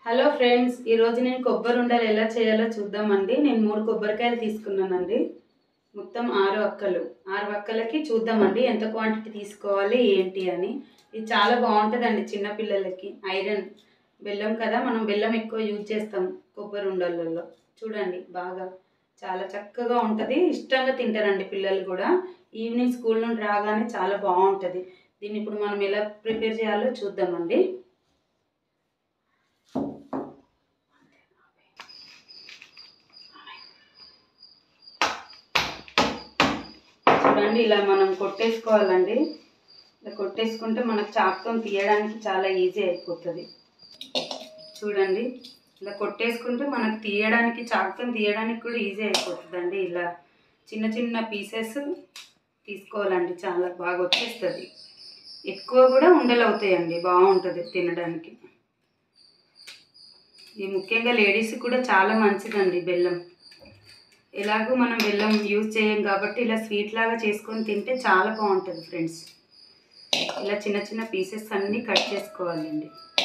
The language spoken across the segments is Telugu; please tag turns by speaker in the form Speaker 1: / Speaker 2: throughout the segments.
Speaker 1: హలో ఫ్రెండ్స్ ఈరోజు నేను కొబ్బరి ఉండలు ఎలా చేయాలో చూద్దామండి నేను మూడు కొబ్బరికాయలు తీసుకున్నానండి మొత్తం ఆరు అక్కలు ఆరు అక్కలకి చూద్దామండి ఎంత క్వాంటిటీ తీసుకోవాలి ఏంటి అని ఇది చాలా బాగుంటుందండి చిన్నపిల్లలకి ఐరన్ బెల్లం కదా మనం బెల్లం ఎక్కువ యూజ్ చేస్తాం కొబ్బరి ఉండలలో చూడండి బాగా చాలా చక్కగా ఉంటుంది ఇష్టంగా తింటారండి పిల్లలు కూడా ఈవినింగ్ స్కూల్ నుండి రాగానే చాలా బాగుంటుంది దీన్ని ఇప్పుడు మనం ఎలా ప్రిపేర్ చేయాలో చూద్దామండి చూడండి ఇలా మనం కొట్టేసుకోవాలండి ఇలా కొట్టేసుకుంటే మనకు చాకుతో తీయడానికి చాలా ఈజీ అయిపోతుంది చూడండి ఇలా కొట్టేసుకుంటే మనకు తీయడానికి చాకుతో తీయడానికి కూడా ఈజీ అయిపోతుందండి ఇలా చిన్న చిన్న పీసెస్ తీసుకోవాలండి చాలా బాగా వచ్చేస్తుంది ఎక్కువ కూడా ఉండలు అవుతాయండి బాగుంటుంది తినడానికి ఇది ముఖ్యంగా లేడీస్ కూడా చాలా మంచిదండి బెల్లం ఎలాగో మనం బెల్లం యూజ్ చేయం కాబట్టి ఇలా స్వీట్ లాగా చేసుకొని తింటే చాలా బాగుంటుంది ఫ్రెండ్స్ ఇలా చిన్న చిన్న పీసెస్ అన్నీ కట్ చేసుకోవాలండి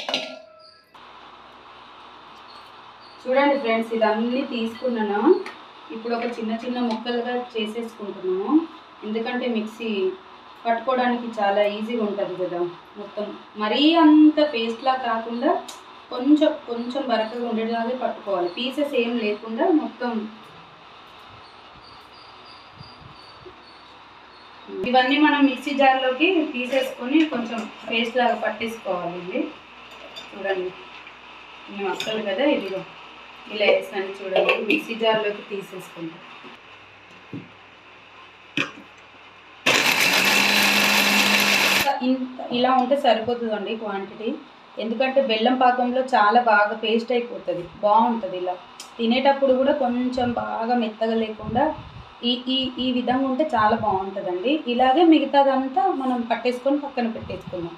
Speaker 1: చూడండి ఫ్రెండ్స్ ఇదన్నీ తీసుకున్నాను ఇప్పుడు ఒక చిన్న చిన్న ముక్కలుగా చేసేసుకుంటున్నాము ఎందుకంటే మిక్సీ పట్టుకోవడానికి చాలా ఈజీగా ఉంటుంది కదా మొత్తం మరీ అంత పేస్ట్లా కాకుండా కొంచెం కొంచెం బరకగా ఉండేలాగే పట్టుకోవాలి పీసెస్ ఏం లేకుండా మొత్తం ఇవన్నీ మనం మిక్సీ జార్లోకి తీసేసుకొని కొంచెం పేస్ట్ లాగా పట్టేసుకోవాలండి చూడండి మేము అక్కలు కదా ఇదిగో ఇలా వేసాను చూడండి మిక్సీ జార్లోకి తీసేసుకుంటాం ఇంత ఇలా ఉంటే సరిపోతుందండి క్వాంటిటీ ఎందుకంటే బెల్లం పాకంలో చాలా బాగా పేస్ట్ అయిపోతుంది బాగుంటుంది ఇలా తినేటప్పుడు కూడా కొంచెం బాగా మెత్తగా లేకుండా ఈ ఈ ఈ విధంగా ఉంటే చాలా బాగుంటుందండి ఇలాగే మిగతాదంతా మనం పట్టేసుకొని పక్కన పెట్టేసుకుందాం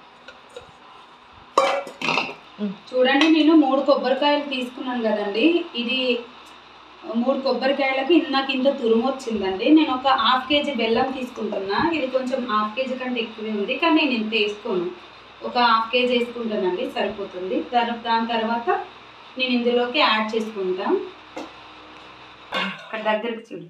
Speaker 1: చూడండి నేను మూడు కొబ్బరికాయలు తీసుకున్నాను కదండి ఇది మూడు కొబ్బరికాయలకి నాకు ఇంత తురుము వచ్చిందండి నేను ఒక హాఫ్ కేజీ బెల్లం తీసుకుంటున్నా ఇది కొంచెం హాఫ్ కేజీ కంటే ఎక్కువే ఉంది కానీ నేను ఇంత వేసుకోను ఒక హాఫ్ కేజీ వేసుకుంటానండి సరిపోతుంది తర్వాత దాని తర్వాత నేను ఇందులోకి యాడ్ చేసుకుంటాం అక్కడ దగ్గరికి చూడు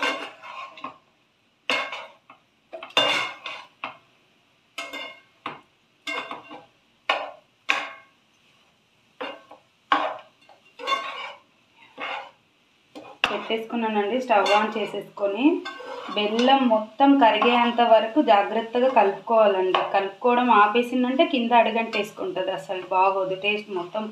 Speaker 1: పెట్టేసుకున్నానండి స్టవ్ ఆన్ చేసేసుకొని బెల్లం మొత్తం కరిగేంత వరకు జాగ్రత్తగా కలుపుకోవాలండి కలుపుకోవడం ఆపేసిందంటే కింద అడగంట వేసుకుంటుంది అసలు బాగోదు టేస్ట్ మొత్తం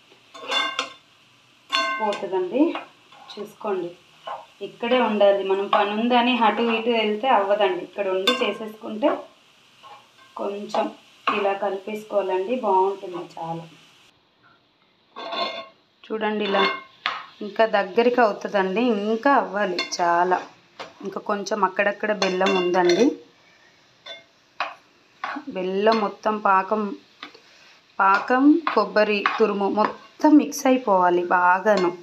Speaker 1: పోతుందండి చూసుకోండి ఇక్కడే ఉండాలి మనం పని ఉందని అటు ఇటు వెళ్తే అవ్వదండి ఇక్కడ ఉండి చేసేసుకుంటే కొంచెం ఇలా కలిపేసుకోవాలండి బాగుంటుంది చాలా చూడండి ఇలా ఇంకా దగ్గరికి అవుతుందండి ఇంకా అవ్వాలి చాలా ఇంకా కొంచెం అక్కడక్కడ బెల్లం ఉందండి బెల్లం మొత్తం పాకం పాకం కొబ్బరి తురుము మొత్తం మిక్స్ అయిపోవాలి బాగాను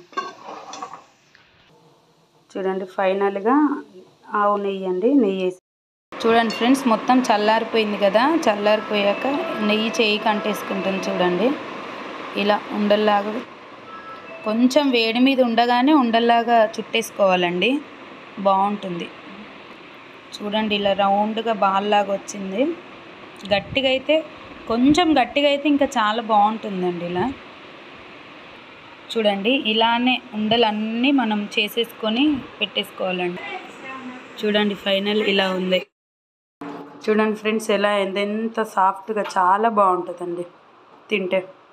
Speaker 1: చూడండి ఫైనల్గా ఆవు నెయ్యి అండి నెయ్యి వేసి చూడండి ఫ్రెండ్స్ మొత్తం చల్లారిపోయింది కదా చల్లారిపోయాక నెయ్యి చేయి కంటేసుకుంటుంది చూడండి ఇలా ఉండల్లాగా కొంచెం వేడి మీద ఉండగానే ఉండల్లాగా చుట్టేసుకోవాలండి బాగుంటుంది చూడండి ఇలా రౌండ్గా బాల్ లాగా వచ్చింది గట్టిగా అయితే కొంచెం గట్టిగా అయితే ఇంకా చాలా బాగుంటుందండి ఇలా చూడండి ఇలానే ఉండలన్నీ మనం చేసేసుకొని పెట్టేసుకోవాలండి చూడండి ఫైనల్ ఇలా ఉంది చూడండి ఫ్రెండ్స్ ఎలా ఎంత ఎంత సాఫ్ట్గా చాలా బాగుంటుందండి తింటే